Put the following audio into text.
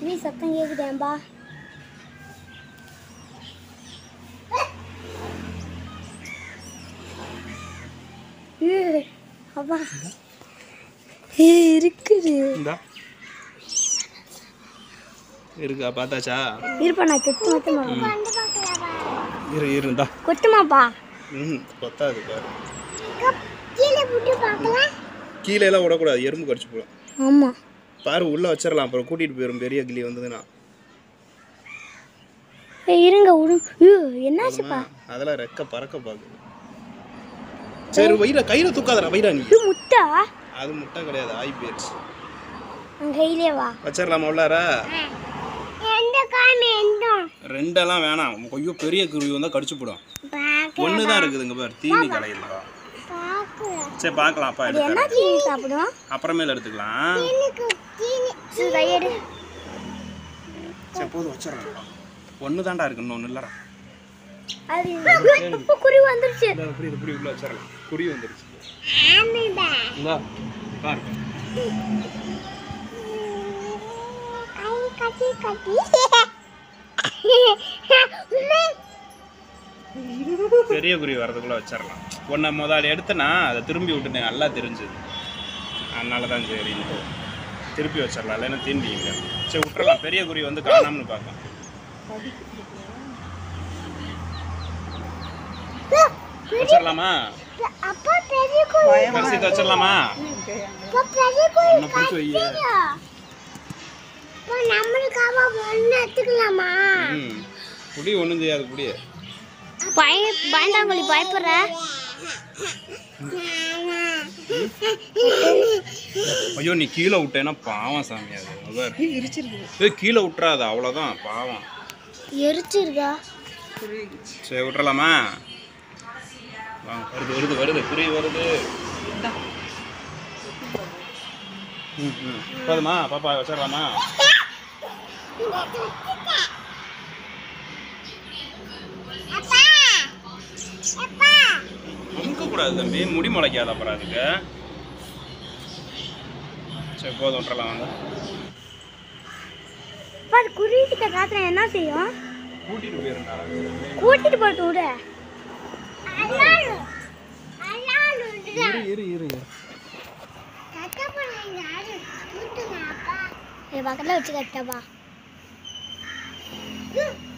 குருவி சத்தம் கேக்குதேன்பா ஏய், அப்பா ஏ இருக்குது இந்தா இருக்கா பார்த்தாச்சா இருப்பா நான் கொத்து மாத்தமா இரு இருந்தா கொட்டுமாப்பா ம் கொத்தாது பாரு கீழே போட்டு பார்க்கலாம் கீழே எல்லாம் விடக்கூடாது எறும்பு கடிச்சு போடும் ஆமா பாரு உள்ள வச்சிடலாம் அப்புறம் கூட்டிட்டு போயிடும் பெரிய கிளி வந்ததுன்னா ஏய், இருங்க விடு ஐயோ, என்னாச்சுப்பா அதெல்லாம் ரெக்க பறக்க பார்க்குது சரி வயிற கையில தூக்காதடா வயிறா நீ இது முட்டா அது முட்டை கிடையாது ஆய் போயிடுச்சு அங்க கையிலே வா வச்சிடலாமா உள்ளார எந்த காமி எந்த ரெண்டெல்லாம் வேணாம் ஐயோ பெரிய குருவி வந்தால் கடிச்சு போடும் ஒன்று தான் இருக்குதுங்க பாரு தீனி கடையில் சரி பார்க்கலாம் அப்பா என்ன எடுத்து தீனி சாப்பிடும் அப்புறமேல எடுத்துக்கலாம் சரி, கையெடு சரி போதும் வச்சிடலாம் ஒன்று தான்டா இருக்கு இன்னொன்று இல்லைடா அது இப்ப குருவி வந்துருச்சு அப்படி இப்படி உள்ள வச்சிடலாம் குருவி வந்துருச்சு இந்தா பாரு கட்டி கட்டி பெரிய குருவி வரதுக்குள்ள வச்சிடலாம் ஒன்றை முதல்ல எடுத்தனா அதை திரும்பி விட்டுட்டேன் நல்லா தெரிஞ்சுது அதனால தான் சரின்ட்டு திருப்பி வச்சிடலாம் இல்லைன்னா தீண்டிங்க சரி விட்டுறலாம் பெரிய குருவி வந்து காணாமனு பார்க்கலாம் வச்சிடலாமா அப்பா பெரிய குருவி கடைசிக்கு வச்சிடலாமா அப்பா பெரிய குருவி ஒன்றை பிடிச்சி வை அப்பா நம்மளுக்காக ஒன்று எடுத்துக்கலாமா ம் குடி ஒன்றும் செய்யாது குடி பய பயந்தாங்கொழி பயப்படுற ஐயோ நீ கீழே விட்டேன்னா பாவம் சாமி அது அவர் ஏய் கீழே விட்டுறாத அவ்வளோதான் பாவம் எரிச்சிருக்கா சரி விட்டுறலாமா வாங்க வருது வருது வருது குருவி வருது ம் ம் போதுமா பாப்பா வச்சிடலாமா அப்பா அப்பா அமுக்கக்கூடாது தம்பி முடி முளைக்காத அப்புறம் அதுக்கு சரி போதும் விட்டுறலாம் வாங்க அப்பா அது குருவி கிட்ட காத்துனா என்ன செய்யும் கூட்டிட்டு போயிருந்தா கூட்டிட்டு போட்டு விடு இரு இரு இரு பக்கத்துல வச்சு கட்டப்பா